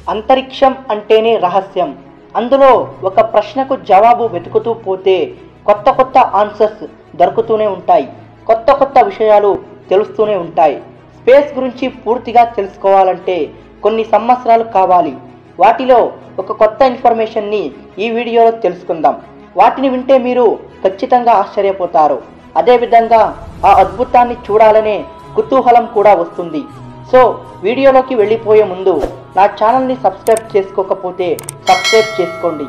అంతరిక్షం అంటేనే రహస్యం అందులో ఒక ప్రశ్నకు జవాబు వెతుకుతూ పోతే కొత్త కొత్త ఆన్సర్స్ దొరుకుతూనే ఉంటాయి కొత్త కొత్త విషయాలు తెలుస్తూనే ఉంటాయి స్పేస్ గురించి పూర్తిగా తెలుసుకోవాలంటే కొన్ని సంవత్సరాలు కావాలి వాటిలో ఒక కొత్త ఇన్ఫర్మేషన్ని ఈ వీడియోలో తెలుసుకుందాం వాటిని వింటే మీరు ఖచ్చితంగా ఆశ్చర్యపోతారు అదేవిధంగా ఆ అద్భుతాన్ని చూడాలనే కుతూహలం కూడా వస్తుంది సో వీడియోలోకి వెళ్ళిపోయే ముందు నా ఛానల్ని సబ్స్క్రైబ్ చేసుకోకపోతే సబ్స్క్రైబ్ చేసుకోండి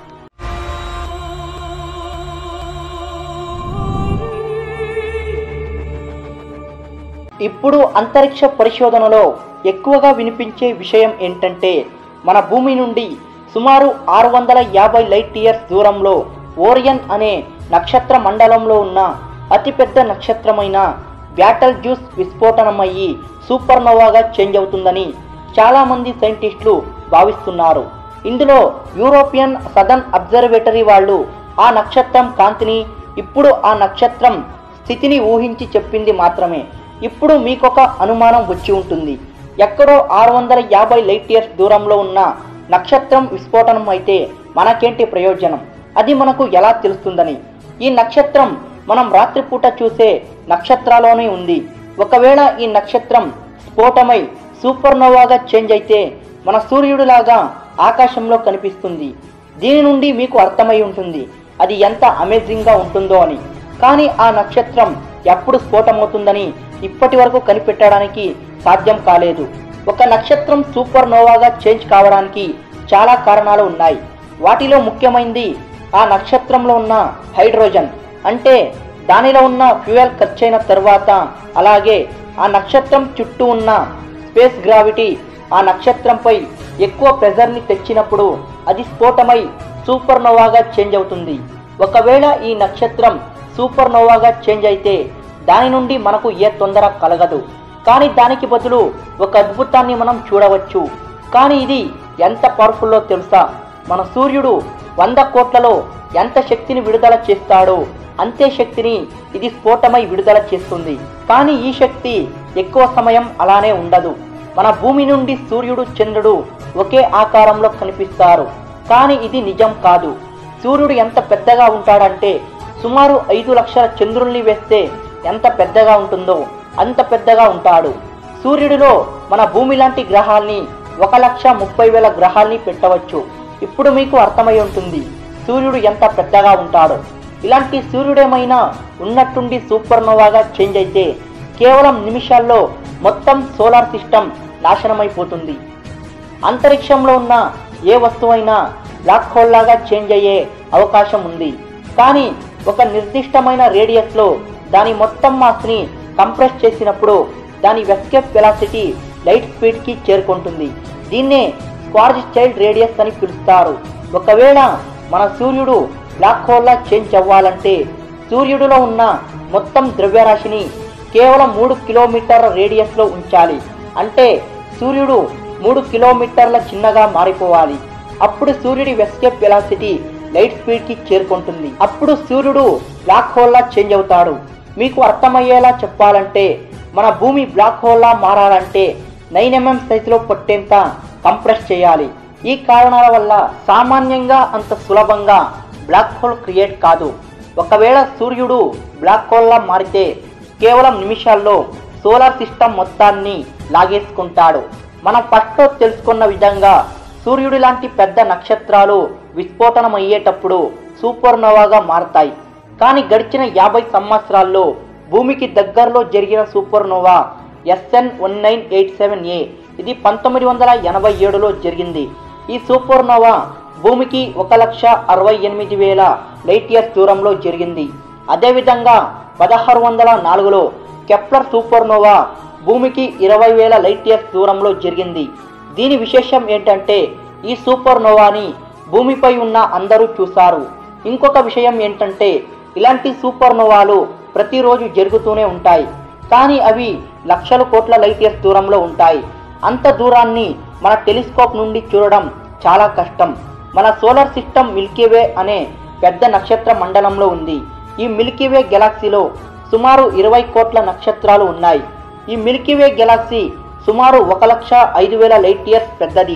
ఇప్పుడు అంతరిక్ష పరిశోధనలో ఎక్కువగా వినిపించే విషయం ఏంటంటే మన భూమి నుండి సుమారు ఆరు వందల యాభై లైట్ ఇయర్స్ దూరంలో ఓరియన్ అనే నక్షత్ర మండలంలో ఉన్న అతిపెద్ద నక్షత్రమైన బ్యాటల్ జ్యూస్ విస్ఫోటనమయ్యి సూపర్నోవాగా చేంజ్ అవుతుందని చాలామంది సైంటిస్టులు భావిస్తున్నారు ఇందులో యూరోపియన్ సదర్న్ అబ్జర్వేటరీ వాళ్ళు ఆ నక్షత్రం కాంతిని ఇప్పుడు ఆ నక్షత్రం స్థితిని ఊహించి చెప్పింది మాత్రమే ఇప్పుడు మీకొక అనుమానం వచ్చి ఉంటుంది ఎక్కడో ఆరు వందల యాభై లైట్ ఇయర్స్ దూరంలో ఉన్న నక్షత్రం విస్ఫోటనం అయితే మనకేంటి ప్రయోజనం అది మనకు ఎలా తెలుస్తుందని ఈ నక్షత్రం మనం రాత్రిపూట చూసే నక్షత్రాలోనే ఉంది ఒకవేళ ఈ నక్షత్రం స్ఫోటమై సూపర్నోవాగా చేంజ్ అయితే మన సూర్యుడిలాగా ఆకాశంలో కనిపిస్తుంది దీని నుండి మీకు అర్థమై ఉంటుంది అది ఎంత అమేజింగ్గా ఉంటుందో అని కానీ ఆ నక్షత్రం ఎప్పుడు స్ఫోటమవుతుందని ఇప్పటి వరకు కనిపెట్టడానికి సాధ్యం కాలేదు ఒక నక్షత్రం సూపర్ నోవాగా చేంజ్ కావడానికి చాలా కారణాలు ఉన్నాయి వాటిలో ముఖ్యమైనది ఆ నక్షత్రంలో ఉన్న హైడ్రోజన్ అంటే దానిలో ఉన్న ఫ్యూయల్ ఖర్చైన తర్వాత అలాగే ఆ నక్షత్రం చుట్టూ ఉన్న స్పేస్ గ్రావిటీ ఆ నక్షత్రంపై ఎక్కువ ప్రెజర్ని తెచ్చినప్పుడు అది స్ఫోటమై సూపర్ నోవాగా చేంజ్ అవుతుంది ఒకవేళ ఈ నక్షత్రం సూపర్ నోవాగా చేంజ్ అయితే దాని నుండి మనకు ఏ తొందర కలగదు కానీ దానికి బదులు ఒక అద్భుతాన్ని మనం చూడవచ్చు కానీ ఇది ఎంత పవర్ఫుల్లో తెలుసా మన సూర్యుడు వంద కోట్లలో ఎంత శక్తిని విడుదల చేస్తాడో అంతే శక్తిని ఇది స్ఫోటమై విడుదల చేస్తుంది కానీ ఈ శక్తి ఎక్కువ సమయం అలానే ఉండదు మన భూమి నుండి సూర్యుడు చంద్రుడు ఒకే ఆకారంలో కనిపిస్తారు కానీ ఇది నిజం కాదు సూర్యుడు ఎంత పెద్దగా ఉంటాడంటే సుమారు ఐదు లక్షల చంద్రుల్ని వేస్తే ఎంత పెద్దగా ఉంటుందో అంత పెద్దగా ఉంటాడు సూర్యుడిలో మన భూమి లాంటి గ్రహాల్ని ఒక లక్ష ముప్పై వేల గ్రహాల్ని పెట్టవచ్చు ఇప్పుడు మీకు అర్థమై ఉంటుంది సూర్యుడు ఎంత పెద్దగా ఉంటాడో ఇలాంటి సూర్యుడేమైనా ఉన్నట్టుండి సూపర్నోవాగా చేంజ్ అయితే కేవలం నిమిషాల్లో మొత్తం సోలార్ సిస్టమ్ నాశనమైపోతుంది అంతరిక్షంలో ఉన్న ఏ వస్తువైనా బ్లాక్ హోల్ లాగా చేంజ్ అయ్యే అవకాశం ఉంది కానీ ఒక నిర్దిష్టమైన రేడియస్లో దాని మొత్తం మాస్ని కంప్రెస్ చేసినప్పుడు దాని వెస్కేప్ వెలాసిటీ లైట్ స్పీడ్కి చేరుకుంటుంది దీన్నే స్క్వార్జ్ చైల్డ్ రేడియస్ అని పిలుస్తారు ఒకవేళ మన సూర్యుడు బ్లాక్ హోల్లా చేంజ్ అవ్వాలంటే సూర్యుడిలో ఉన్న మొత్తం ద్రవ్యరాశిని కేవలం మూడు కిలోమీటర్ల రేడియస్లో ఉంచాలి అంటే సూర్యుడు మూడు కిలోమీటర్ల చిన్నగా మారిపోవాలి అప్పుడు సూర్యుడి వెస్కేప్ వెలాసిటీ లైట్ స్పీడ్కి చేరుకుంటుంది అప్పుడు సూర్యుడు బ్లాక్ హోల్లా చేంజ్ అవుతాడు మీకు అర్థమయ్యేలా చెప్పాలంటే మన భూమి బ్లాక్ హోల్లా మారాలంటే నైన్ ఎంఎం సైజులో పట్టేంత కంప్రెస్ చేయాలి ఈ కారణాల వల్ల సామాన్యంగా అంత సులభంగా బ్లాక్ హోల్ క్రియేట్ కాదు ఒకవేళ సూర్యుడు బ్లాక్ హోల్లా మారితే కేవలం నిమిషాల్లో సోలార్ సిస్టమ్ మొత్తాన్ని లాగేసుకుంటాడు మనం ఫస్ట్లో తెలుసుకున్న విధంగా సూర్యుడి లాంటి పెద్ద నక్షత్రాలు విస్ఫోటనం అయ్యేటప్పుడు సూపర్నోవాగా మారతాయి కానీ గడిచిన యాభై సంవత్సరాల్లో భూమికి దగ్గరలో జరిగిన supernova S N one nine eight seven A ఇది పంతొమ్మిది వందల ఎనభై ఏడులో జరిగింది ఈ సూపర్నోవా భూమికి ఒక లక్ష అరవై ఎనిమిది వేల లైట్ ఇయర్స్ దూరంలో జరిగింది అదేవిధంగా పదహారు వందల నాలుగులో కెప్లర్ సూపర్నోవా భూమికి ఇరవై వేల లైట్ ఇయర్స్ దూరంలో జరిగింది దీని విశేషం ఏంటంటే ఈ సూపర్నోవాని భూమిపై ఉన్న అందరూ చూశారు ఇంకొక విషయం ఏంటంటే ఇలాంటి సూపర్నోవాలు ప్రతిరోజు జరుగుతూనే ఉంటాయి కానీ అవి లక్షల కోట్ల లైట్ ఇయర్స్ దూరంలో ఉంటాయి అంత దూరాన్ని మన టెలిస్కోప్ నుండి చూడడం చాలా కష్టం మన సోలార్ సిస్టమ్ మిల్కీవే అనే పెద్ద నక్షత్ర మండలంలో ఉంది ఈ మిల్కీవే గెలాక్సీలో సుమారు ఇరవై కోట్ల నక్షత్రాలు ఉన్నాయి ఈ మిల్కీవే గెలాక్సీ సుమారు ఒక లక్ష ఐదు వేల లైట్ ఇయర్స్ పెద్దది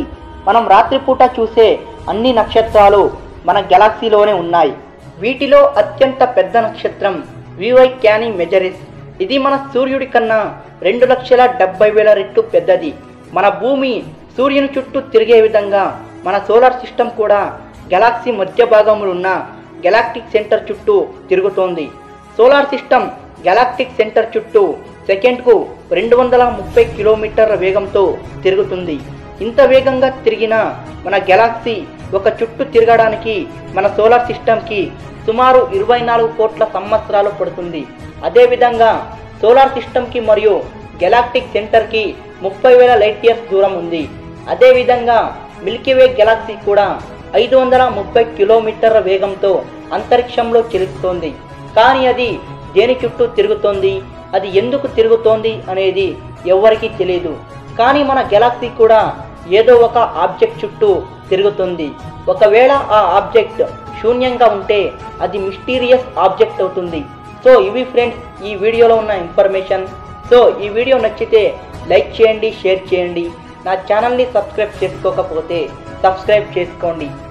మనం రాత్రిపూట చూసే అన్ని నక్షత్రాలు మన గెలాక్సీలోనే ఉన్నాయి వీటిలో అత్యంత పెద్ద నక్షత్రం వివై క్యానీ మెజరిస్ ఇది మన సూర్యుడి కన్నా రెండు లక్షల డెబ్బై వేల రెట్లు పెద్దది మన భూమి సూర్యుని చుట్టూ తిరిగే విధంగా మన సోలార్ సిస్టమ్ కూడా గెలాక్సీ మధ్య భాగంలో ఉన్న గెలాక్టిక్ సెంటర్ చుట్టూ తిరుగుతోంది సోలార్ సిస్టమ్ గెలాక్టిక్ సెంటర్ చుట్టూ సెకండ్కు రెండు వందల ముప్పై కిలోమీటర్ల వేగంతో తిరుగుతుంది ఇంత వేగంగా తిరిగిన మన గెలాక్సీ ఒక చుట్టూ తిరగడానికి మన సోలార్ సిస్టమ్కి సుమారు ఇరవై నాలుగు కోట్ల సంవత్సరాలు పడుతుంది అదేవిధంగా సోలార్ సిస్టమ్కి మరియు గెలాక్టిక్ సెంటర్కి ముప్పై వేల లైట్ ఇయర్స్ దూరం ఉంది అదేవిధంగా మిల్కీవే గెలాక్సీ కూడా ఐదు వందల ముప్పై కిలోమీటర్ల వేగంతో అంతరిక్షంలో చెలుస్తోంది కానీ అది దేని చుట్టూ తిరుగుతోంది అది ఎందుకు తిరుగుతోంది అనేది ఎవ్వరికీ తెలియదు కానీ మన గెలాక్సీ కూడా ఏదో ఒక ఆబ్జెక్ట్ చుట్టూ తిరుగుతుంది ఒకవేళ ఆ ఆబ్జెక్ట్ శూన్యంగా ఉంటే అది మిస్టీరియస్ ఆబ్జెక్ట్ అవుతుంది సో ఇవి ఫ్రెండ్స్ ఈ వీడియోలో ఉన్న ఇన్ఫర్మేషన్ సో ఈ వీడియో నచ్చితే లైక్ చేయండి షేర్ చేయండి నా ఛానల్ని సబ్స్క్రైబ్ చేసుకోకపోతే సబ్స్క్రైబ్ చేసుకోండి